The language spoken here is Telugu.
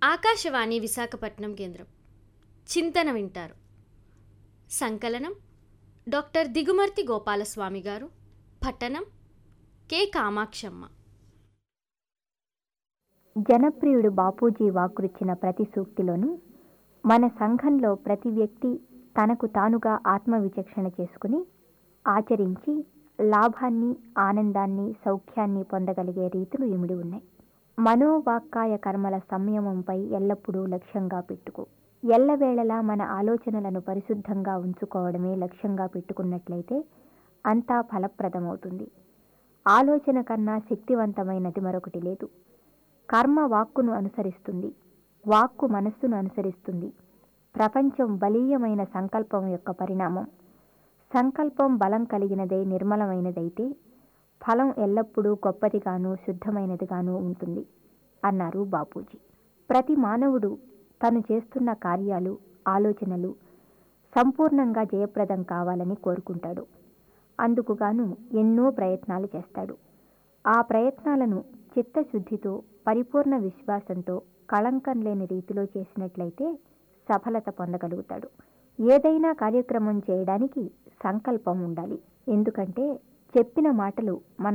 ఆకాశవాణి విశాఖపట్నం కేంద్రం చింతన వింటారు సంకలనం డాక్టర్ దిగుమర్తి గోపాలస్వామి గారు పట్టణం కె కామాక్షమ్మ జనప్రియుడు బాపూజీ వాకృచ్చిన ప్రతి సూక్తిలోనూ మన సంఘంలో ప్రతి వ్యక్తి తనకు తానుగా ఆత్మవిచక్షణ చేసుకుని ఆచరించి లాభాన్ని ఆనందాన్ని సౌఖ్యాన్ని పొందగలిగే రీతులు ఇమిడి ఉన్నాయి మనోవాక్కాయ కర్మల సంయమంపై ఎల్లప్పుడూ లక్ష్యంగా పెట్టుకో ఎల్లవేళలా మన ఆలోచనలను పరిశుద్ధంగా ఉంచుకోవడమే లక్ష్యంగా పెట్టుకున్నట్లయితే అంతా ఫలప్రదమవుతుంది ఆలోచన కన్నా శక్తివంతమైనది మరొకటి లేదు కర్మ వాక్కును అనుసరిస్తుంది వాక్కు మనస్సును అనుసరిస్తుంది ప్రపంచం బలీయమైన సంకల్పం యొక్క పరిణామం సంకల్పం బలం కలిగినదే నిర్మలమైనదైతే ఫలం ఎల్లప్పుడూ గొప్పదిగాను శుద్ధమైనదిగాను ఉంటుంది అన్నారు బాపూజీ ప్రతి మానవుడు తను చేస్తున్న కార్యాలు ఆలోచనలు సంపూర్ణంగా జయప్రదం కావాలని కోరుకుంటాడు అందుకుగాను ఎన్నో ప్రయత్నాలు చేస్తాడు ఆ ప్రయత్నాలను చిత్తశుద్ధితో పరిపూర్ణ విశ్వాసంతో కళంకం లేని రీతిలో చేసినట్లయితే సఫలత పొందగలుగుతాడు ఏదైనా కార్యక్రమం చేయడానికి సంకల్పం ఉండాలి ఎందుకంటే చెప్పిన మాటలు మన